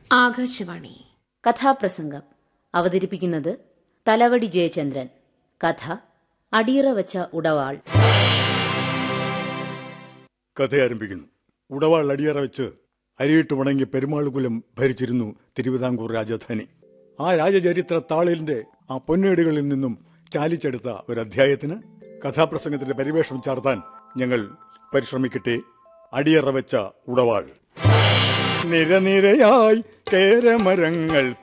ആകാശവാണി കഥാപ്രസംഗം അവതരിപ്പിക്കുന്നത് തലവടി ജയചന്ദ്രൻ കഥ അടിയറ വച്ച ഉടവാൾ കഥ ആരംഭിക്കുന്നു ഉടവാൾ അടിയറ വെച്ച് അരിയിട്ട് ഉണങ്ങി പെരുമാൾകുലം ഭരിച്ചിരുന്നു തിരുവിതാംകൂർ രാജധാനി ആ രാജചരിത്ര താളിലിന്റെ ആ പൊന്നേടുകളിൽ നിന്നും ചാലിച്ചെടുത്ത ഒരു അധ്യായത്തിന് കഥാപ്രസംഗത്തിന്റെ പരിവേഷം ചാർത്താൻ ഞങ്ങൾ പരിശ്രമിക്കട്ടെ അടിയറ വെച്ച ഉടവാൾ നിരനിരയായി കേരമരങ്ങൾ